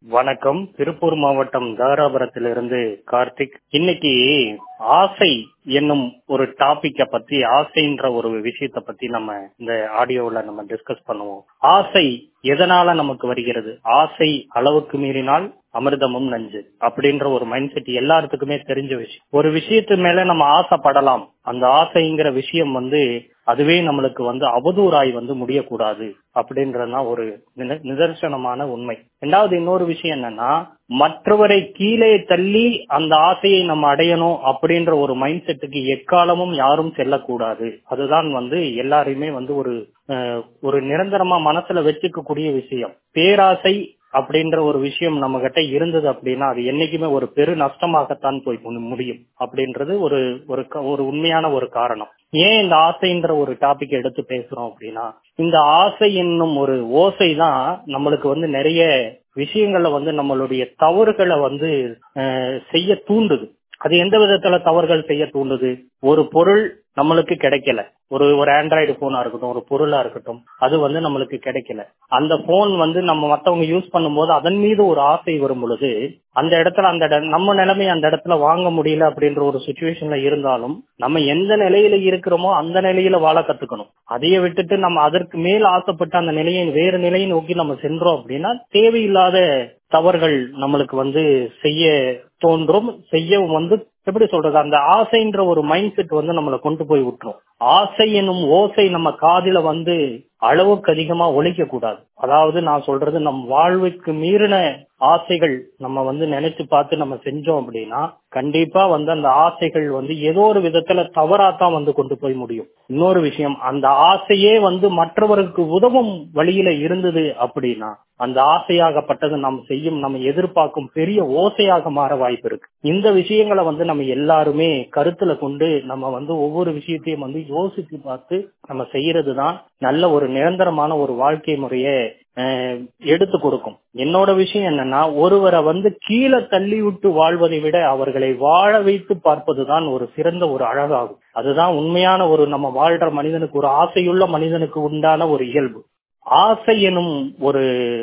வணக்கம் திருப்பூர் மாவட்டம் தாராபுரத்திலிருந்து கார்த்திக் இன்னைக்கு ஆசை என்னும் ஒரு டாபிக்க பத்தி ஆசைன்ற ஒரு விஷயத்த பத்தி நம்ம இந்த ஆடியோல நம்ம டிஸ்கஸ் பண்ணுவோம் ஆசை எதனால நமக்கு வருகிறது ஆசை அளவுக்கு மீறினால் அமிர்தமும் நஞ்சு அப்படின்ற ஒரு மைண்ட் செட் எல்லாத்துக்குமே தெரிஞ்ச விஷயம் ஒரு விஷயத்து மேல நம்ம ஆசைப்படலாம் அந்த ஆசைங்கிற விஷயம் வந்து அதுவே நம்மளுக்கு வந்து அவதூறாய் வந்து முடியக்கூடாது அப்படின்றதுதான் ஒரு நிதர்சனமான உண்மை ரெண்டாவது இன்னொரு விஷயம் என்னன்னா மற்றவரை கீழே தள்ளி அந்த ஆசையை நம்ம அடையணும் அப்படின்ற ஒரு மைண்ட் செட்டுக்கு எக்காலமும் யாரும் செல்லக்கூடாது அதுதான் வந்து எல்லாரையுமே வந்து ஒரு ஒரு நிரந்தரமா மனசுல வச்சுக்கக்கூடிய விஷயம் பேராசை அப்படின்ற ஒரு விஷயம் நம்ம கிட்ட இருந்தது அப்படின்னா அது என்னைக்குமே ஒரு பெரு நஷ்டமாகத்தான் போய் முடியும் அப்படின்றது ஒரு ஒரு ஒரு உண்மையான ஒரு காரணம் ஏன் இந்த ஆசைன்ற ஒரு டாபிக் எடுத்து பேசுறோம் அப்படின்னா இந்த ஆசை என்னும் ஒரு ஓசை தான் நம்மளுக்கு வந்து நிறைய விஷயங்கள்ல வந்து நம்மளுடைய தவறுகளை வந்து செய்ய தூண்டுது அது எந்த விதத்துல தவறுகள் செய்ய தூண்டுது ஒரு பொருள் நம்மளுக்கு கிடைக்கல ஒரு ஒரு ஆண்ட்ராய்டு போனா இருக்கட்டும் ஒரு பொருளா இருக்கட்டும் அது வந்து நம்மளுக்கு கிடைக்கல அந்த போன் வந்து நம்ம மத்தவங்க யூஸ் பண்ணும்போது அதன் மீது ஒரு ஆசை வரும் பொழுது அந்த இடத்துல அந்த நம்ம நிலைமை அந்த இடத்துல வாங்க முடியல அப்படின்ற ஒரு சுச்சுவேஷன்ல இருந்தாலும் நம்ம எந்த நிலையில இருக்கிறோமோ அந்த நிலையில வாழ கத்துக்கணும் அதைய விட்டுட்டு நம்ம அதற்கு மேல் ஆசைப்பட்டு அந்த நிலையை வேறு நிலையை நோக்கி நம்ம சென்றோம் அப்படின்னா தேவையில்லாத தவறுகள் நம்மளுக்கு வந்து செய்ய தோன்றும் செய்ய வந்து எப்படி சொல்றது அந்த ஆசைன்ற ஒரு மைண்ட் செட் வந்து நம்மளை கொண்டு போய் விட்டுரும் ஆசை என்னும் ஓசை நம்ம காதில வந்து அளவுக்கு அதிகமா ஒழிக்க கூடாது அதாவது நான் சொல்றது நம் வாழ்வுக்கு மீறின ஆசைகள் நம்ம வந்து நினைச்சு பார்த்து நம்ம செஞ்சோம் அப்படின்னா கண்டிப்பா வந்து அந்த ஆசைகள் வந்து ஏதோ ஒரு விதத்துல தவறாத்தான் வந்து கொண்டு போய் முடியும் இன்னொரு விஷயம் அந்த ஆசையே வந்து மற்றவருக்கு உதவும் வழியில இருந்தது அப்படின்னா அந்த ஆசையாகப்பட்டது நாம் செய்யும் நம்ம எதிர்பார்க்கும் பெரிய ஓசையாக மாற வாய்ப்பு இருக்கு இந்த விஷயங்களை வந்து நம்ம எல்லாருமே கருத்துல கொண்டு நம்ம வந்து ஒவ்வொரு விஷயத்தையும் வந்து யோசித்து பார்த்து நம்ம செய்யறது தான் நல்ல ஒரு நிரந்தரமான ஒரு வாழ்க்கை முறையை எடுத்து கொடுக்கும் என்னோட விஷயம் என்னன்னா ஒருவரை வந்து கீழே தள்ளி விட்டு வாழ்வதை விட அவர்களை வாழ வைத்து பார்ப்பதுதான் ஒரு சிறந்த ஒரு அழகாகும் அதுதான் உண்மையான ஒரு நம்ம வாழ்ற மனிதனுக்கு ஒரு ஆசையுள்ள மனிதனுக்கு உண்டான ஒரு இயல்பு ஆசை எனும் ஒரு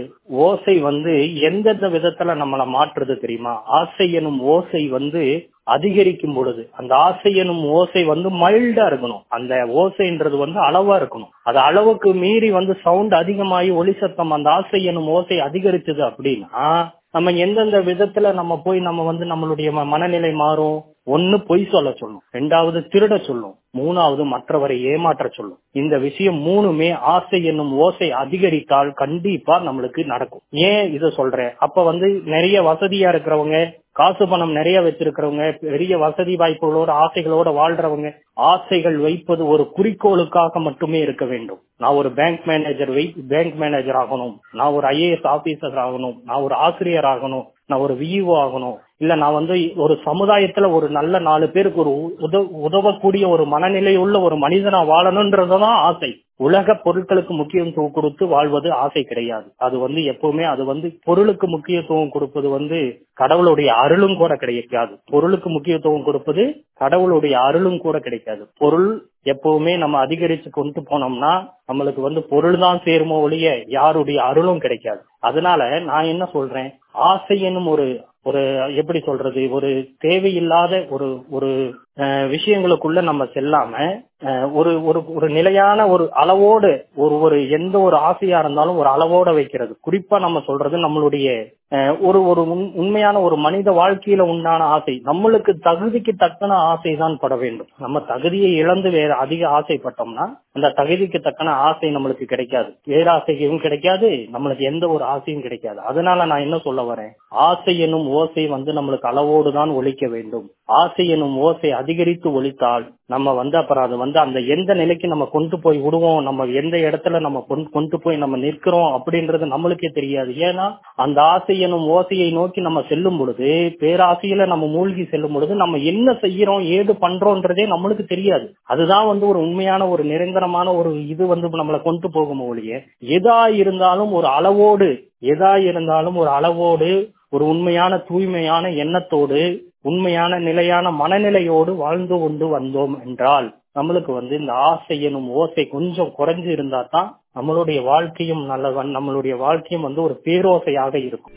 ஓசை வந்து எந்தெந்த விதத்துல நம்மள மாற்றுறது தெரியுமா ஆசை எனும் ஓசை வந்து அதிகரிக்கும் பொழுது அந்த ஆசை எனும் ஓசை வந்து மைல்டா இருக்கணும் அந்த ஓசைன்றது வந்து அளவா இருக்கணும் அது அளவுக்கு மீறி வந்து சவுண்ட் அதிகமாகி ஒளி சத்தம் அந்த ஆசை எனும் ஓசை அதிகரிச்சது அப்படின்னா நம்ம எந்தெந்த விதத்துல நம்ம போய் நம்ம வந்து நம்மளுடைய மனநிலை மாறும் ஒன்னு பொய் சொல்ல சொல்லும் ரெண்டாவது திருட சொல்லும் மூணாவது மற்றவரை ஏமாற்ற சொல்லும் இந்த விஷயம் மூணுமே ஆசை என்னும் ஓசை அதிகரித்தால் கண்டிப்பா நம்மளுக்கு நடக்கும் ஏன் இத சொல்றேன் அப்ப வந்து நிறைய வசதியா இருக்கிறவங்க காசு பணம் நிறைய வச்சிருக்கிறவங்க பெரிய வசதி வாய்ப்புகளோட ஆசைகளோட வாழ்றவங்க ஆசைகள் வைப்பது ஒரு குறிக்கோளுக்காக மட்டுமே இருக்க வேண்டும் நான் ஒரு பேங்க் மேனேஜர் வை பேங்க் மேனேஜர் ஆகணும் நான் ஒரு ஐஏஎஸ் ஆபீசர் ஆகணும் நான் ஒரு ஆசிரியர் ஆகணும் நான் ஒரு விஇஓ ஆகணும் இல்ல நான் வந்து ஒரு சமுதாயத்துல ஒரு நல்ல நாலு பேருக்கு ஒரு உதவக்கூடிய ஒரு மனநிலை உள்ள ஒரு மனிதனா வாழணும்ன்றதுதான் ஆசை உலக பொருட்களுக்கு முக்கியத்துவம் கொடுத்து வாழ்வது ஆசை கிடையாது அது வந்து எப்பவுமே அது வந்து பொருளுக்கு முக்கியத்துவம் கொடுப்பது வந்து கடவுளுடைய அருளும் கூட கிடைக்காது பொருளுக்கு முக்கியத்துவம் கொடுப்பது கடவுளுடைய அருளும் கூட கிடைக்காது பொருள் எப்பவுமே நம்ம அதிகரிச்சு கொண்டு போனோம்னா நம்மளுக்கு வந்து பொருள் தான் சேருமோ ஒழிய யாருடைய அருளும் கிடைக்காது அதனால நான் என்ன சொல்றேன் ஆசை என்னும் ஒரு ஒரு எப்படி சொல்றது ஒரு தேவையில்லாத ஒரு ஒரு விஷயங்களுக்குள்ள நம்ம செல்லாம ஒரு ஒரு ஒரு நிலையான ஒரு அளவோடு ஒரு ஒரு எந்த ஒரு ஆசையா இருந்தாலும் ஒரு அளவோட வைக்கிறது குறிப்பா நம்ம சொல்றது நம்மளுடைய ஒரு ஒரு உண்மையான ஒரு மனித வாழ்க்கையில உண்டான ஆசை நம்மளுக்கு தகுதிக்கு தக்கன ஆசை தான் பட வேண்டும் நம்ம தகுதியை இழந்து வேற அதிக ஆசைப்பட்டோம்னா அந்த தகுதிக்கு தக்கன ஆசை நம்மளுக்கு கிடைக்காது பேராசையும் கிடைக்காது நம்மளுக்கு எந்த ஒரு ஆசையும் கிடைக்காது அதனால நான் என்ன சொல்ல வரேன் ஆசை எனும் ஓசை வந்து நம்மளுக்கு அளவோடு தான் ஒழிக்க வேண்டும் ஆசை எனும் ஓசை அதிகரித்து ஒழித்தால் நம்ம வந்து அப்புறம் அது வந்து அந்த எந்த நிலைக்கு நம்ம கொண்டு போய் விடுவோம் நம்ம எந்த இடத்துல நம்ம கொண்டு போய் நம்ம நிற்கிறோம் அப்படின்றது நம்மளுக்கே தெரியாது ஏன்னா அந்த ஆசை எனும் ஓசையை நோக்கி நம்ம செல்லும் பொழுது பேராசையில நம்ம மூழ்கி செல்லும் பொழுது நம்ம என்ன செய்யறோம் ஏது பண்றோன்றதே நம்மளுக்கு தெரியாது அதுதான் வந்து ஒரு உண்மையான ஒரு நிரந்தரமான ஒரு இது வந்து நம்மளை கொண்டு போகும் ஒழிய எதா இருந்தாலும் ஒரு அளவோடு எதா இருந்தாலும் ஒரு அளவோடு ஒரு உண்மையான தூய்மையான எண்ணத்தோடு உண்மையான நிலையான மனநிலையோடு வாழ்ந்து கொண்டு வந்தோம் என்றால் நம்மளுக்கு வந்து இந்த ஆசை எனும் ஓசை கொஞ்சம் குறைஞ்சு இருந்தா தான் நம்மளுடைய வாழ்க்கையும் நல்ல நம்மளுடைய வாழ்க்கையும் வந்து ஒரு பேரோசையாக இருக்கும்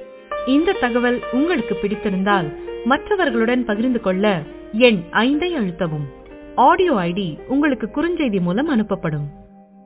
இந்த தகவல் உங்களுக்கு பிடித்திருந்தால் மற்றவர்களுடன் பகிர்ந்து கொள்ள எண் ஐந்தை அழுத்தவும் ஆடியோ ஐடி உங்களுக்கு குறுஞ்செய்தி மூலம் அனுப்பப்படும்